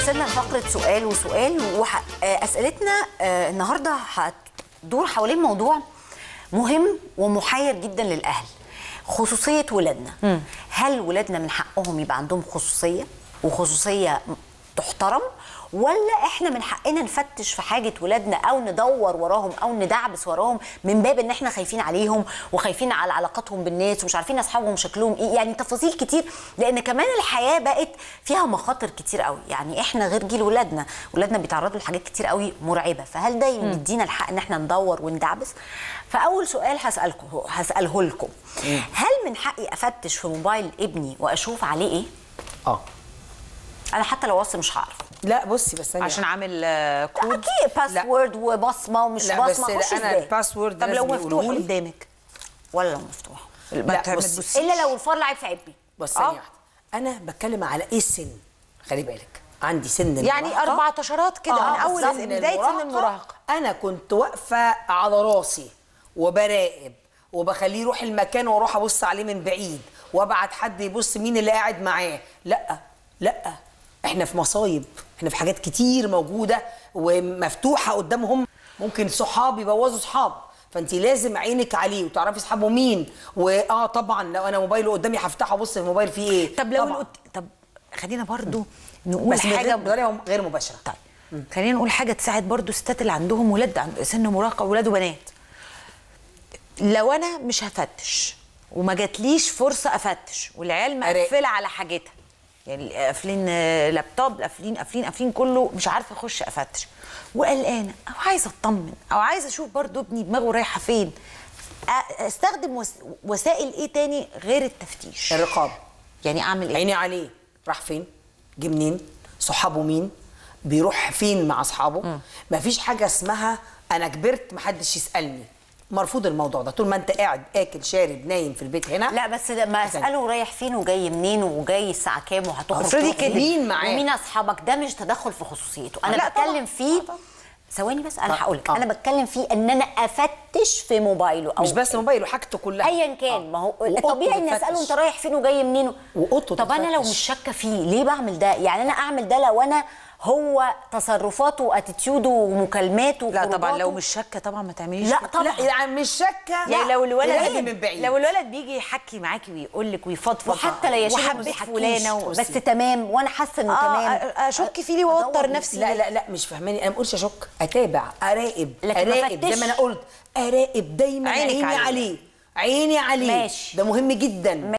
وصلنا لفقره سؤال وسؤال واسئلتنا النهارده هتدور حوالين موضوع مهم ومحير جدا للاهل خصوصيه ولادنا هل ولادنا من حقهم يبقى عندهم خصوصيه وخصوصيه تحترم ولا احنا من حقنا نفتش في حاجه ولادنا او ندور وراهم او ندعبس وراهم من باب ان احنا خايفين عليهم وخايفين على علاقاتهم بالناس ومش عارفين اصحابهم شكلهم ايه يعني تفاصيل كتير لان كمان الحياه بقت فيها مخاطر كتير قوي يعني احنا غير جيل ولادنا ولادنا بيتعرضوا لحاجات كتير قوي مرعبه فهل ده يدينا الحق ان احنا ندور وندعبس فاول سؤال هسالكم هساله لكم هل من حقي افتش في موبايل ابني واشوف عليه ايه اه انا حتى لو وصل مش هعرف لا بصي بس ثانيه عشان عامل آه، كود اكيد باسورد وبصمه ومش لا بس بصمه اخش انا ازاي الباسورد طب لو لازم مفتوح يقولوا لي. قدامك ولا لو مفتوح ما لا، ت- ما بصي. تبصيش. الا لو الفار لعب في عبي بس آه. ثانيه واحده انا بتكلم على ايه السن خلي بالك عندي سن يعني المراهقة. اربع عشرات كده آه، من اول سن بدايه سن المراهقه انا كنت واقفه على راسي وبراقب وبخليه يروح المكان واروح ابص عليه من بعيد وابعت حد يبص مين اللي قاعد معاه لا لا احنا في مصايب احنا في حاجات كتير موجوده ومفتوحه قدامهم ممكن صحاب يبوظوا صحاب فانت لازم عينك عليه وتعرفي اصحابه مين واه طبعا لو انا موبايله قدامي هفتحه ابص في الموبايل فيه ايه طب لو طبعاً. القط... طب خلينا برضو نقول بس من حاجه غير- بطريقه غير مباشره طيب خلينا نقول حاجه تساعد برضو الستات اللي عندهم ولاد عند سن مراهقه ولاد وبنات لو انا مش هفتش وما جاتليش فرصه افتش والعيال أراقب. مقفله على حاجتها يعني قافلين آه، لابتوب قافلين قافلين قافلين كله مش عارفه اخش افتش وقلقانه او عايزه اطمن او عايزه اشوف برضو ابني دماغه رايحه فين أ- استخدم وس... وسائل ايه تاني غير التفتيش الرقابه يعني اعمل ايه عيني عليه راح فين جه منين صحابه مين بيروح فين مع اصحابه مفيش حاجه اسمها انا كبرت محدش يسالني مرفوض الموضوع ده طول ما انت قاعد اكل شارب نايم في البيت هنا لا بس لما اساله رايح فين وجاي منين وجاي الساعه كام وهتخرج افرضي تروح فين مين معاه؟ ومين اصحابك ده مش تدخل في خصوصيته انا لا طبعاً. بتكلم فيه آه طبعاً. ثواني بس انا آه. هقول لك آه. انا بتكلم فيه ان انا افتش في موبايله او مش بس موبايله حاجته كلها ايا كان ما هو وأوضته طبيعي اني بتفتش. اساله انت رايح فين وجاي منين وأوضته طب انا لو بتفتش. مش شاكه فيه ليه بعمل ده يعني انا اعمل ده لو انا هو تصرفاته واتيتيوده ومكالماته لا طبعا لو وخروجاته. مش شاكه طبعا ما تعمليش لا كده. طبعا لا يعني مش شاكه يعني لو الولد راقب من بعيد لو الولد بيجي يحكي معاكي ويقول لك ويفضفض وحتى لا يشيل وحبيت فلانه و... بس تمام وانا حاسه انه آه تمام أ- اشك فيه ليه واوتر أدور نفسي لا ليه؟ لا لا مش فاهماني انا ما بقولش اشك اتابع اراقب لكن ما اراقب زي أفتش. ما انا قلت اراقب دايما عينك عيني عليه. عليه عيني عليه ماشي. ده مهم جدا